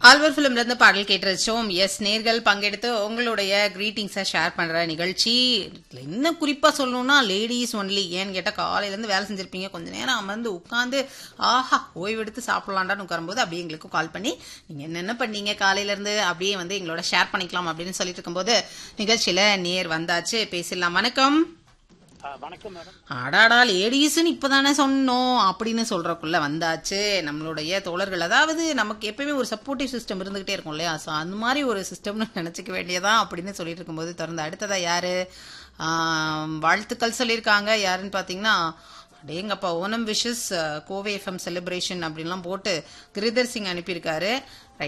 ஆல்வர் ஃபிலிம்ல இருந்து பாடல் கேட்டு வச்சோம் எஸ் நேர்கள் பங்கெடுத்து உங்களுடைய கிரீட்டிங்ஸை ஷேர் பண்ற நிகழ்ச்சி இதுல இன்னும் குறிப்பா சொல்லணும்னா லேடிஸ் ஒன்லி ஏன்னு கேட்டா காலையில இருந்து வேலை செஞ்சிருப்பீங்க கொஞ்ச நேரம் அமர்ந்து உட்காந்து ஆஹா ஓய்வெடுத்து சாப்பிடலாண்டான்னு உட்காரும்போது அப்படியே எங்களுக்கு கால் பண்ணி நீங்க என்னென்ன பண்ணீங்க காலையில இருந்து அப்படியே வந்து எங்களோட ஷேர் பண்ணிக்கலாம் அப்படின்னு சொல்லிட்டு இருக்கும்போது நிகழ்ச்சியில நேர் வந்தாச்சு பேசிடலாம் வணக்கம் ஆ, வணக்கம் மேடம் அடாடா லேடிஸ்னு இப்பதானே சொன்னோம் அப்படின்னு சொல்றக்குள்ள வந்தாச்சு நம்மளுடைய தோழர்கள் அதாவது நமக்கு எப்பயுமே ஒரு சப்போர்ட்டிவ் சிஸ்டம் இருந்துகிட்டே இருக்கும் இல்லையா ஸோ அந்த மாதிரி ஒரு சிஸ்டம்னு நினைச்சுக்க வேண்டியதான் அப்படின்னு சொல்லிட்டு இருக்கும்போது தொடர்ந்து அடுத்ததா யாரு ஆம், வாழ்த்துக்கள் சொல்லியிருக்காங்க யாருன்னு பாத்தீங்கன்னா அடேங்கப்பா Onam wishes Kovai FM celebration அப்படின்லாம் போட்டு கிரிதர் சிங் அனுப்பியிருக்காரு